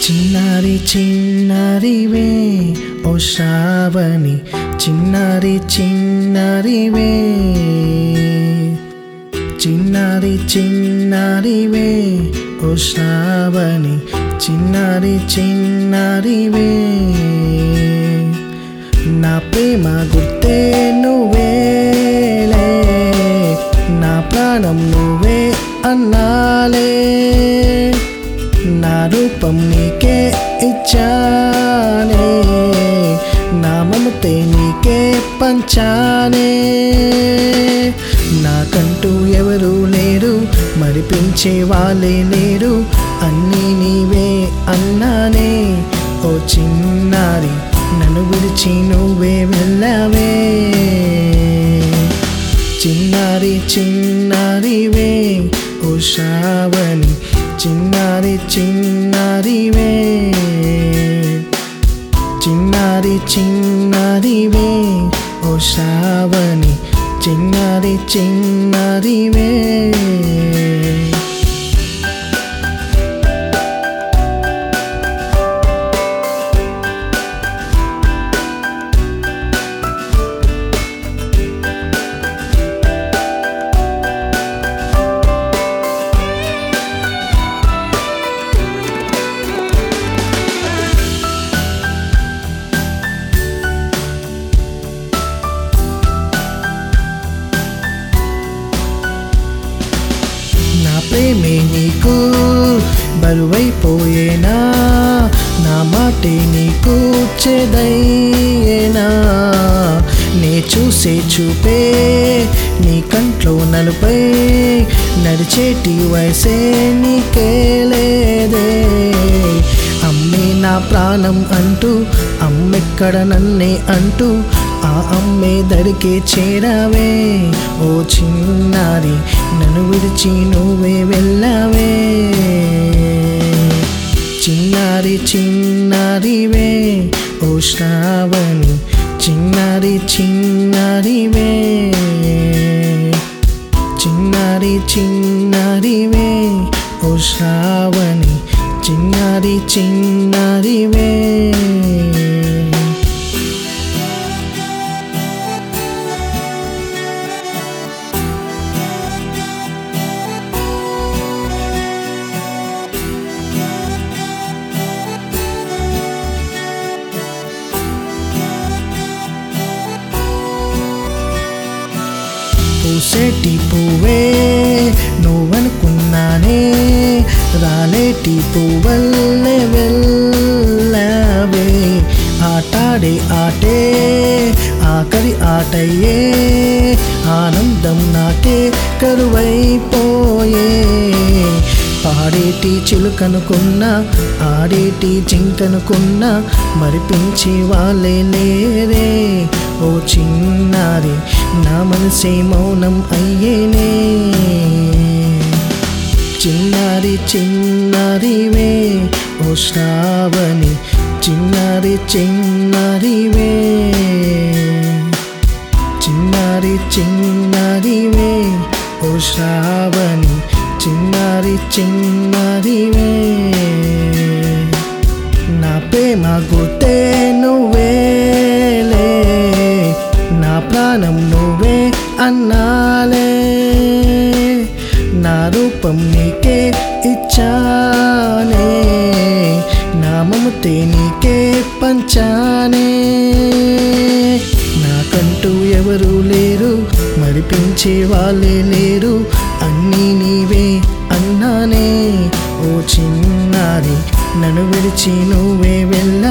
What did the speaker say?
చిన్నారి చిన్నారివే ఓ శ్రావణి చిన్నారి చిన్నారివే చిన్నారి చిన్నారివే ఓ శ్రావణి చిన్నారి చిన్నారివే నా ప్రేమ గుర్తే నువ్వేలే నా ప్రాణం నువ్వే అన్నాలే నా రూపం నీకే ఇచ్చానే నా మమతే నీకే పంచానే నాకంటూ ఎవరు లేరు మరిపించే వాళ్ళే లేరు అన్నీ నీవే అన్నానే ఓ చిన్నారి నన్ను విడిచి నువ్వే వెళ్ళవే చిన్నారి చిన్నారివే ఓ శ్రావణి చిన్నారి చిన్నారివే చిన్నారి చిన్నారివే ఓ శ్రావణి చిన్నారి చిన్నారివే నా ప్రేమే నీకు బరువైపోయేనా నా మాటే నీకు చెదయ్యేనా నే చూసే చూపే నీ కంట్లో నలుపై నడిచేటి వయసే నీకే లేదే అమ్మే నా ప్రాణం అంటూ అమ్మెక్కడ నన్నే అంటూ ఆ అమ్మే దరికే చేరావే ఓ చిన్నారి నన్ను విడిచి నువ్వే వెళ్ళవే చిన్నారి చిన్నారివే ఓ శ్రావణి చిన్నారి చిన్నారివే చిన్నారి చిన్నారివే ఓ శ్రావణి చిన్నారి చిన్నారివే పూసేటి పువ్వే నువ్వనుకున్నానే రాలేటి పువ్వల్లే వెళ్ళవే ఆటాడే ఆటే ఆఖరి ఆటయ్యే ఆనందం నాకే కరువైపోయే పాడేటి చిలుకనుకున్నా ఆడేటి జింకనుకున్నా మరిపించే వాళ్ళే లేరే ఓ చిన్నారి నా మనసే మౌనం అయ్యేనే చిన్నారి చిన్నారివే ఓ శ్రావణి చిన్నారి చిన్నారివే చిన్నారి చిన్నారివే ఓ శ్రావణి చిన్నారి చిన్నారివే నా ప్రేమ గుర్తే నువ్వేలే నా ప్రాణం నువ్వే అన్నాలే నా రూపం నీకే ఇచ్చానే నా మమతే నీకే పంచానే నాకంటూ ఎవరు లేరు మరిపించే వాళ్ళే లేరు అన్నీ నీవే అన్నానే ఓ చిన్నారి నన్ను విడిచి నువ్వే వెళ్ళ